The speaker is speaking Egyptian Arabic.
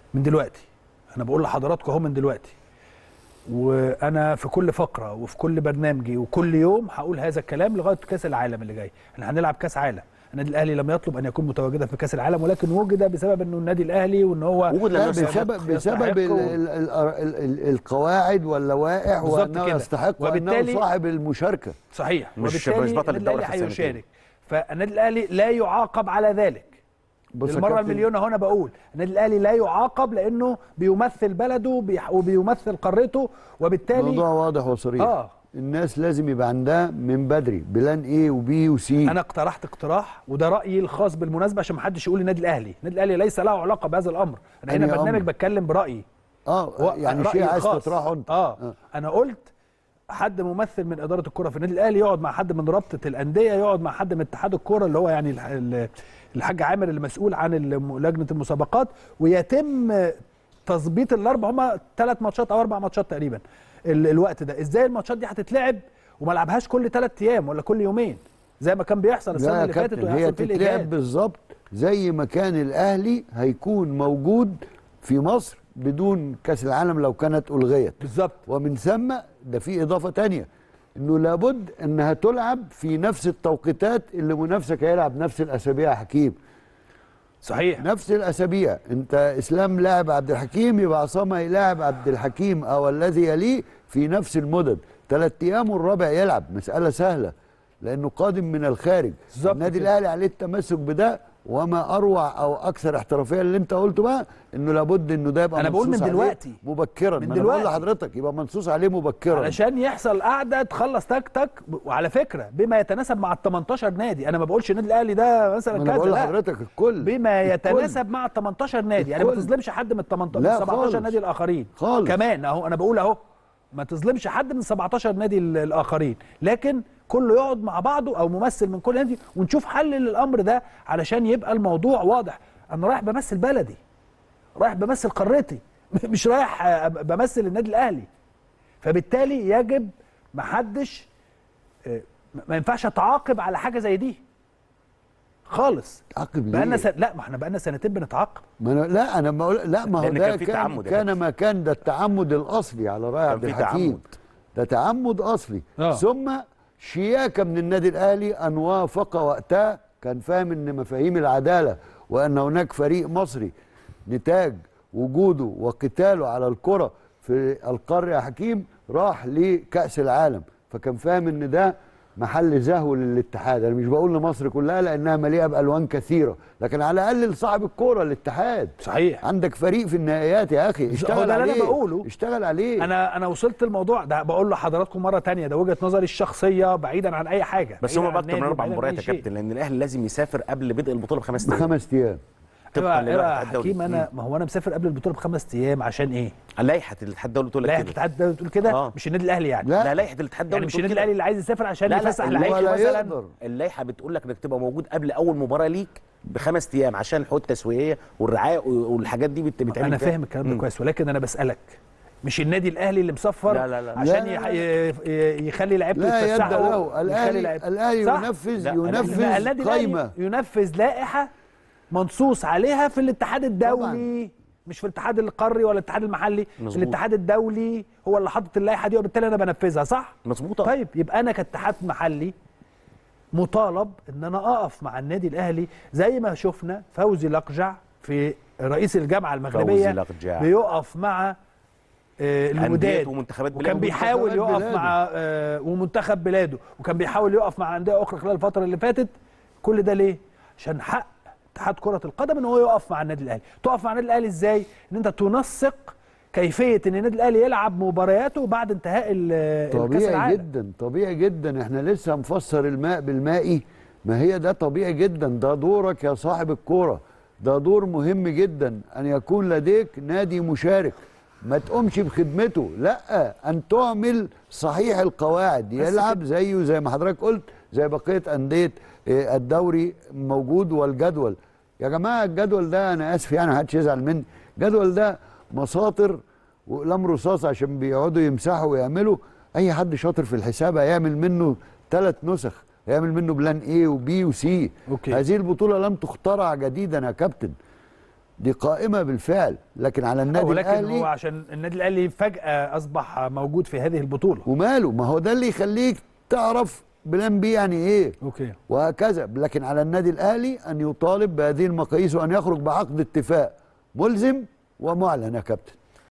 من دلوقتي انا بقول لحضراتكم اهو من دلوقتي وانا في كل فقره وفي كل برنامجي وكل يوم هقول هذا الكلام لغايه كاس العالم اللي جاي احنا هنلعب كاس عالم النادي الاهلي لم يطلب ان يكون متواجدا في كاس العالم ولكن وجد بسبب انه النادي الاهلي وان هو وجد لا لأنه بسبب يستحق بسبب ال و- ال ال ال ال القواعد واللوائح بالظبط وانه كده. يستحق وانه وبالتالي- صاحب المشاركه صحيح مش- وبالتالي مش بطل النادي الدوري الاهلي في السنتين. هيشارك فالنادي الاهلي لا يعاقب على ذلك بص يا المره كابتن، المليون اهو انا بقول النادي الاهلي لا يعاقب لانه بيمثل بلده وبيح- وبيمثل قارته وبالتالي موضوع واضح وصريح اه الناس لازم يبقى عندها من بدري بلان ايه وبي وسي انا اقترحت اقتراح وده رايي الخاص بالمناسبه عشان ما حدش يقول النادي الاهلي النادي الاهلي ليس له علاقه بهذا الامر انا هنا أنهي برنامج أمر؟ بتكلم برايي اه و- يعني رأيي شيء عايز الخاص. تطرحه انت آه. انا قلت حد ممثل من اداره الكره في النادي الاهلي يقعد مع حد من رابطه الانديه يقعد مع حد من اتحاد الكره اللي هو يعني الح- ال- الحاج عامر اللي مسؤول عن الم- لجنه المسابقات ويتم تظبيط الاربع هما ثلاث ماتشات او اربع ماتشات تقريبا ال- الوقت ده ازاي الماتشات دي هتتلعب وما لعبهاش كل ثلاث ايام ولا كل يومين زي ما كان بيحصل السنه لا يا اللي فاتت كابتن هي ويحصل فيه تتلعب الاجهاد بالظبط زي ما كان الاهلي هيكون موجود في مصر بدون كاس العالم لو كانت الغيت بالظبط ومن ثم ده في اضافه تانية انه لابد انها تلعب في نفس التوقيتات اللي منافسك هيلعب نفس الاسابيع يا حكيم صحيح نفس الاسابيع انت اسلام لاعب عبد الحكيم يبقى عصام هيلاعب عبد الحكيم او الذي يليه في نفس المدد ثلاث ايام والرابع يلعب مساله سهله لانه قادم من الخارج بالظبط النادي كده. الاهلي عليه التمسك بده وما اروع او اكثر احترافيه اللي انت قلته بقى انه لابد انه ده يبقى أنا بقول منصوص من عليه دلوقتي. مبكرا من ما أنا بقول دلوقتي. لحضرتك يبقى منصوص عليه مبكرا علشان يحصل قعده تخلص تك تك وعلى فكره بما يتناسب مع ال 18 نادي انا ما بقولش النادي الاهلي ده مثلا ما كذا انا بقول لا لحضرتك الكل بما الكل. يتناسب مع ال 18 نادي يعني ما الكل. تظلمش حد من ال 18 لا من 17 خالص. نادي الاخرين خالص. كمان اهو انا بقول اهو ما تظلمش حد من 17 نادي ال- الاخرين لكن كله يقعد مع بعضه او ممثل من كل نادي ونشوف حل للامر ده علشان يبقى الموضوع واضح انا رايح بمثل بلدي رايح بمثل قارتي مش رايح آه، بمثل النادي الاهلي فبالتالي يجب محدش آه، ما ينفعش اتعاقب على حاجه زي دي خالص عقب بقالنا ليه؟ سن... لا ما احنا بقالنا سنتين بنتعاقب ما أنا لا انا بقول لا ما هو لأن ده كان في كان تعمد يا كان كابتن. ما كان ده التعمد الاصلي على راي كان عبد في الحكيم تعمد. ده تعمد اصلي آه. ثم شياكه من النادي الاهلي ان وافق وقتها كان فاهم ان مفاهيم العداله وان هناك فريق مصري نتاج وجوده وقتاله على الكره في القاره يا حكيم راح لكاس العالم فكان فاهم ان ده محل زهو للاتحاد انا مش بقول لمصر كلها لانها مليئه بالوان كثيره لكن على الاقل لصاحب الكوره الاتحاد صحيح عندك فريق في النهائيات يا اخي هو اشتغل ده اللي عليه أنا بقوله. اشتغل عليه انا انا وصلت الموضوع ده بقول لحضراتكم مره تانية ده وجهه نظري الشخصيه بعيدا عن اي حاجه بس بعيداً هم عن باكتر من نادي اربع وبعيداً عن مباريات أي يا شيء. كابتن لان الاهلي لازم يسافر قبل بدء البطوله بخمس ايام بخمس ايام طبقا ايوه للائحه ايوه الاتحاد الدولي حكيم انا ما هو انا مسافر قبل البطوله بخمس ايام عشان ايه؟ لائحه الاتحاد الدولي بتقول لا لك كده الاتحاد الدولي بتقول كده آه. مش النادي الاهلي يعني لا. لا لائحه الاتحاد الدولي يعني مش بتقول النادي كده. الاهلي اللي عايز يسافر عشان لا، لا، يفسح اللي هو لعيبته ولا مثلا يقدر اللائحه بتقول لك انك تبقى موجود قبل اول مباراه ليك بخمس ايام عشان الحقوق التسويقيه والرعايه والحاجات دي بت- بتعمل انا فيها. فاهم الكلام ده مم. كويس ولكن انا بسالك مش النادي الاهلي اللي مسفر لا، لا، لا. عشان لا، يح- لا، ي- يخلي لعيبته لا يد يتفسحوا له ويخلي الاهلي لعيبته- الاهلي صح؟ ينفذ لا، لا، ينفذ النادي قايمه الاهلي ينفذ لائحه منصوص عليها في الاتحاد الدولي مش في الاتحاد القاري ولا الاتحاد المحلي مظبوط. الاتحاد الدولي هو اللي حاطط اللائحه دي وبالتالي انا بنفذها صح مظبوطه طيب يبقى انا كاتحاد محلي مطالب ان انا اقف مع النادي الاهلي زي ما شفنا فوزي لقجع في رئيس الجامعه المغربيه لقجع. بيقف مع آه، أندية الوداد ومنتخبات وكان بلاده بيحاول ومنتخبات يقف بلاده. مع آه، ومنتخب بلاده وكان بيحاول يقف مع انديه اخرى خلال الفتره اللي فاتت كل ده ليه عشان حق اتحاد كره القدم ان هو يقف مع النادي الاهلي تقف مع النادي الاهلي ازاي ان انت تنسق كيفيه ان النادي الاهلي يلعب مبارياته بعد انتهاء ال- الكاس طبيعي العالم جدا طبيعي جدا احنا لسه مفسر الماء بالمائي ما هي ده طبيعي جدا ده دورك يا صاحب الكوره ده دور مهم جدا ان يكون لديك نادي مشارك ما تقومش بخدمته لا ان تعمل صحيح القواعد يلعب زيه زي ما حضرتك قلت زي بقيه انديه آه، الدوري موجود والجدول يا جماعه الجدول ده انا اسف يعني محدش يزعل مني الجدول ده مساطر واقلام رصاص عشان بيقعدوا يمسحوا ويعملوا اي حد شاطر في الحساب هيعمل منه ثلاث نسخ هيعمل منه بلان ايه وبي وسي أوكي. هذه البطوله لم تخترع جديدا يا كابتن دي قائمه بالفعل لكن على النادي ولكن الاهلي هو عشان النادي الاهلي فجاه اصبح موجود في هذه البطوله وماله ما هو ده اللي يخليك تعرف بلان بي يعني ايه اوكي وهكذا لكن على النادي الاهلي ان يطالب بهذه المقاييس وان يخرج بعقد اتفاق ملزم ومعلن يا كابتن